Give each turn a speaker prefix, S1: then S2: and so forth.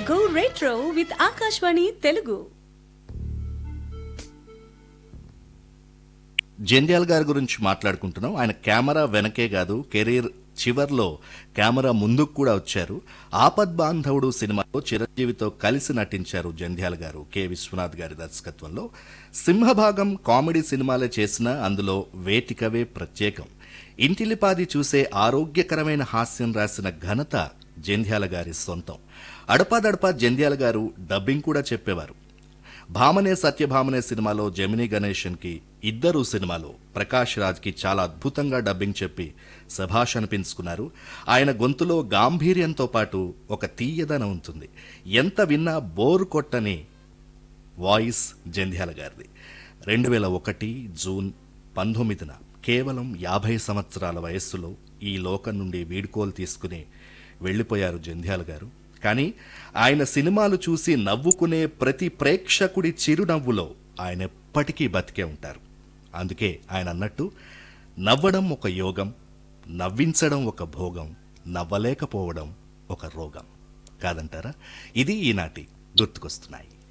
S1: Go retro with Akashvani Telugu.
S2: Jandhyala గారి గురించి మాట్లాడుకుంటున్నాం ఆయన కెమెరా వెనకే కాదు కెరీర్ చివర్లో కెమెరా ముందుకు కూడా వచ్చారు ఆపద్ బాంధవుడు సినిమాలో చిరంజీవితో కలిసి నటించారు జంధ్యాల గారు కె విశ్వనాథ్ గారి దర్శకత్వంలో సింహభాగం కామెడీ సినిమాలే చేసినా అందులో వేటికవే ప్రత్యేకం ఇంటిలిపాది చూసే ఆరోగ్యకరమైన హాస్యం రాసిన ఘనత జంధ్యాల గారి సొంతం అడపాదడపా జంధ్యాల గారు డబ్బింగ్ కూడా చెప్పేవారు భామనే సత్యభామనే సినిమాలో జమినీ గణేషన్ కి ఇద్దరు సినిమాలో ప్రకాష్ రాజ్ కి చాలా అద్భుతంగా డబ్బింగ్ చెప్పి సభాష్ అనిపించుకున్నారు ఆయన గొంతులో గాంభీర్యంతో పాటు ఒక తీయదనం ఉంటుంది ఎంత విన్నా బోర్ కొట్టని వాయిస్ జంధ్యాల గారిది రెండు వేల ఒకటి జూన్ పంతొమ్మిదిన కేవలం యాభై సంవత్సరాల వయస్సులో ఈ లోకం నుండి వీడ్కోలు తీసుకుని వెళ్ళిపోయారు జంధ్యాల గారు కానీ ఆయన సినిమాలు చూసి నవ్వుకునే ప్రతి ప్రేక్షకుడి చిరునవ్వులో ఆయన ఎప్పటికీ బతికే ఉంటారు అందుకే ఆయన అన్నట్టు నవ్వడం ఒక యోగం నవ్వించడం ఒక భోగం నవ్వలేకపోవడం ఒక రోగం కాదంటారా ఇది ఈనాటి గుర్తుకొస్తున్నాయి